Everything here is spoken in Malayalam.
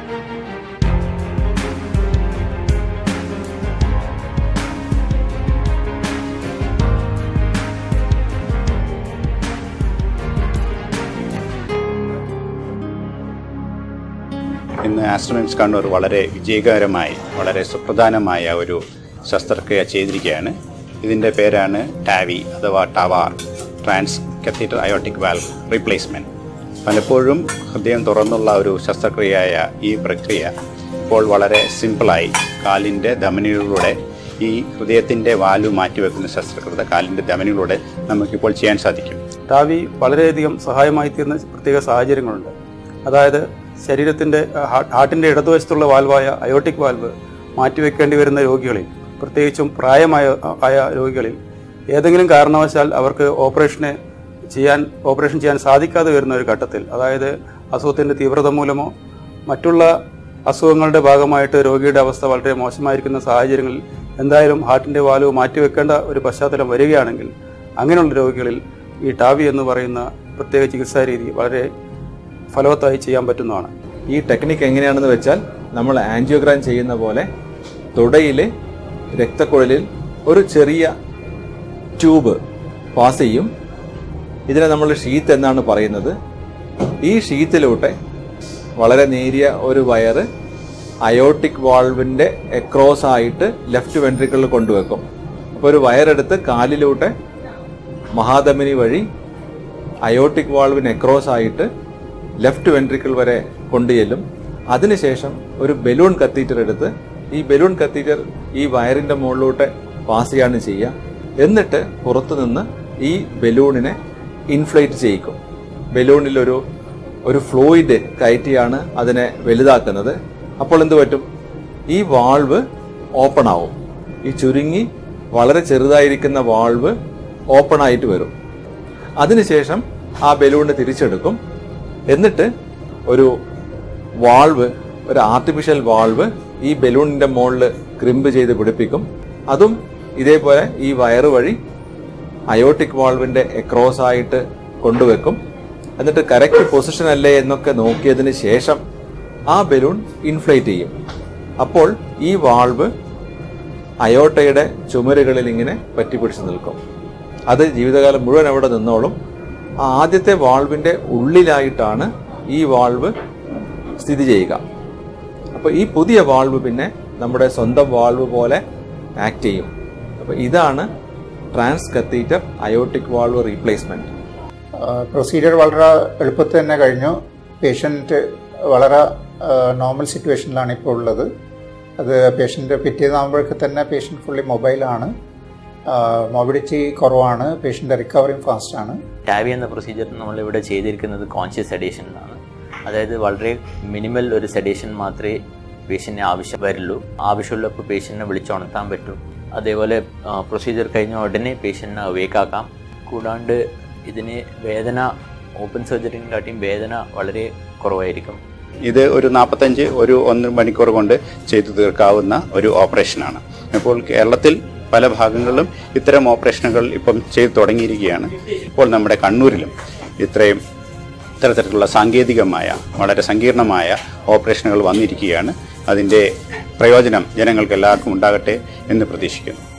ഇന്ന് ആസ്ട്രോമിക്സ് കണ്ണൂർ വളരെ വിജയകരമായി വളരെ സുപ്രധാനമായ ഒരു ശസ്ത്രക്രിയ ചെയ്തിരിക്കുകയാണ് ഇതിൻ്റെ പേരാണ് ടാവി അഥവാ TAVR transcatheter aortic valve replacement പലപ്പോഴും ഹൃദയം തുറന്നുള്ള ഒരു ശസ്ത്രക്രിയയായ ഈ പ്രക്രിയ ഇപ്പോൾ വളരെ സിമ്പിളായി കാലിൻ്റെ ധമനികളിലൂടെ ഈ ഹൃദയത്തിൻ്റെ വാൽവ് മാറ്റിവെക്കുന്ന ശസ്ത്രക്രിയ കാലിൻ്റെ ധമനികളിലൂടെ നമുക്കിപ്പോൾ ചെയ്യാൻ സാധിക്കും ടാവി വളരെയധികം സഹായമായി തീർന്ന പ്രത്യേക സാഹചര്യങ്ങളുണ്ട് അതായത് ശരീരത്തിൻ്റെ ഹാ- ഹാർട്ടിൻ്റെ ഇടതുവശത്തുള്ള വാൽവായ അയോട്ടിക് വാൽവ് മാറ്റിവെക്കേണ്ടി വരുന്ന രോഗികളിൽ പ്രത്യേകിച്ചും പ്രായമായ ആയ രോഗികളിൽ ഏതെങ്കിലും കാരണവശാൽ അവർക്ക് ഓപ്പറേഷന് ചെയ്യാൻ ഓപ്പറേഷൻ ചെയ്യാൻ സാധിക്കാതെ വരുന്ന ഒരു ഘട്ടത്തിൽ അതായത് അസുഖത്തിൻ്റെ തീവ്രത മൂലമോ മറ്റുള്ള അസുഖങ്ങളുടെ ഭാഗമായിട്ട് രോഗിയുടെ അവസ്ഥ വളരെ മോശമായിരിക്കുന്ന സാഹചര്യങ്ങളിൽ എന്തായാലും ഹാർട്ടിൻ്റെ വാൽവ് മാറ്റിവെക്കേണ്ട ഒരു പശ്ചാത്തലം വരികയാണെങ്കിൽ അങ്ങനെയുള്ള രോഗികളിൽ ഈ ടാവി എന്ന് പറയുന്ന പ്രത്യേക ചികിത്സാ രീതി വളരെ ഫലവത്തായി ചെയ്യാൻ പറ്റുന്നതാണ് ഈ ടെക്നിക്ക് എങ്ങനെയാണെന്ന് വെച്ചാൽ നമ്മൾ ആൻജിയോഗ്രാം ചെയ്യുന്ന പോലെ തുടയിലെ രക്തക്കുഴലിൽ ഒരു ചെറിയ ട്യൂബ് പാസ് ചെയ്യും ഇതിനെ നമ്മൾ ഷീത്ത് എന്നാണ് പറയുന്നത് ഈ ഷീത്തിലൂടെ വളരെ നേരിയ ഒരു വയറ് അയോട്ടിക് വാൾവിൻ്റെ എക്രോസ് ആയിട്ട് ലെഫ്റ്റ് വെൻട്രിക്കിളിൽ കൊണ്ടുവെക്കും അപ്പോൾ ഒരു വയറെടുത്ത് കാലിലൂടെ മഹാധമനി വഴി അയോട്ടിക് വാൾവിന് എക്രോസ് ആയിട്ട് ലെഫ്റ്റ് വെൻട്രിക്കിൾ വരെ കൊണ്ടുചെല്ലും അതിനുശേഷം ഒരു ബലൂൺ കത്തീറ്റർ എടുത്ത് ഈ ബലൂൺ കത്തീറ്റർ ഈ വയറിന്റെ മുകളിലോട്ട് പാസ് ചെയ്യാണ് ചെയ്യുക എന്നിട്ട് പുറത്തുനിന്ന് ഈ ബലൂണിനെ ഇൻഫ്ലേറ്റ് ചെയ്യിക്കും ബലൂണിൽ ഒരു ഒരു ഫ്ലൂയിഡ് കയറ്റിയാണ് അതിനെ വലുതാക്കുന്നത് അപ്പോൾ എന്ത് പറ്റും ഈ വാൾവ് ഓപ്പൺ ആവും ഈ ചുരുങ്ങി വളരെ ചെറുതായിരിക്കുന്ന വാൾവ് ഓപ്പൺ ആയിട്ട് വരും അതിനുശേഷം ആ ബലൂണിനെ തിരിച്ചെടുക്കും എന്നിട്ട് ഒരു വാൾവ് ഒരു ആർട്ടിഫിഷ്യൽ വാൾവ് ഈ ബലൂണിന്റെ മുകളിൽ ക്രിമ്പ് ചെയ്ത് പിടിപ്പിക്കും അതും ഇതേപോലെ ഈ വയറ് വഴി അയോട്ടിക് വാൾവിന്റെ എക്രോസ് ആയിട്ട് കൊണ്ടുവെക്കും എന്നിട്ട് കറക്റ്റ് പൊസിഷൻ അല്ലേ എന്നൊക്കെ നോക്കിയതിന് ശേഷം ആ ബലൂൺ ഇൻഫ്ലേറ്റ് ചെയ്യും അപ്പോൾ ഈ വാൾവ് അയോട്ടയുടെ ചുമരുകളിൽ ഇങ്ങനെ പറ്റിപ്പിടിച്ച് നിൽക്കും അത് ജീവിതകാലം മുഴുവൻ അവിടെ നിന്നോളും ആ ആദ്യത്തെ വാൾവിന്റെ ഉള്ളിലായിട്ടാണ് ഈ വാൾവ് സ്ഥിതി ചെയ്യുക അപ്പോൾ ഈ പുതിയ വാൾവ് പിന്നെ നമ്മുടെ സ്വന്തം വാൾവ് പോലെ ആക്ട് ചെയ്യും അപ്പോൾ ഇതാണ് transcatheter aortic valve replacement procedure വളരെ എളുപ്പത്തിൽ തന്നെ കഴിഞ്ഞു പേഷ്യൻറ്റ് വളരെ നോർമൽ സിറ്റുവേഷനിലാണ് ഇപ്പോൾ ഉള്ളത് അത് പേഷ്യൻ്റ് പിറ്റേന്നാകുമ്പോഴേക്ക് തന്നെ പേഷ്യൻ്റ് ഫുള്ളി മൊബൈലാണ് മൊബിലിറ്റി കുറവാണ് പേഷ്യൻ്റെ റിക്കവറിങ് ഫാസ്റ്റാണ് ടാവി എന്ന പ്രൊസീജിയർ നമ്മളിവിടെ ചെയ്തിരിക്കുന്നത് കോൺഷ്യസ് സെഡേഷനിലാണ് അതായത് വളരെ മിനിമൽ ഒരു സെഡേഷൻ മാത്രമേ പേഷ്യൻറ്റിന് ആവശ്യം വരുള്ളൂ ആവശ്യമുള്ളപ്പോൾ പേഷ്യൻറ്റിനെ വിളിച്ചുണർത്താൻ പറ്റും അതേപോലെ പ്രൊസീജിയർ കഴിഞ്ഞ ഉടനെ പേഷ്യൻറ്റിനെ അവേക്കാക്കാം കൂടാണ്ട് ഇതിന് വേദന ഓപ്പൺ സർജറിനെക്കാട്ടിയും വേദന വളരെ കുറവായിരിക്കും ഇത് ഒരു നാൽപ്പത്തഞ്ച് ഒരു ഒന്ന് മണിക്കൂർ കൊണ്ട് ചെയ്തു തീർക്കാവുന്ന ഒരു ഓപ്പറേഷനാണ് ഇപ്പോൾ കേരളത്തിൽ പല ഭാഗങ്ങളിലും ഇത്തരം ഓപ്പറേഷനുകൾ ഇപ്പം ചെയ്തു തുടങ്ങിയിരിക്കുകയാണ് ഇപ്പോൾ നമ്മുടെ കണ്ണൂരിലും ഇത്രയും ഇത്തരത്തിലുള്ള സാങ്കേതികമായ വളരെ സങ്കീർണമായ ഓപ്പറേഷനുകൾ വന്നിരിക്കുകയാണ് അതിൻ്റെ പ്രയോജനം ജനങ്ങൾക്ക് എല്ലാവർക്കും ഉണ്ടാകട്ടെ എന്ന് പ്രതീക്ഷിക്കുന്നു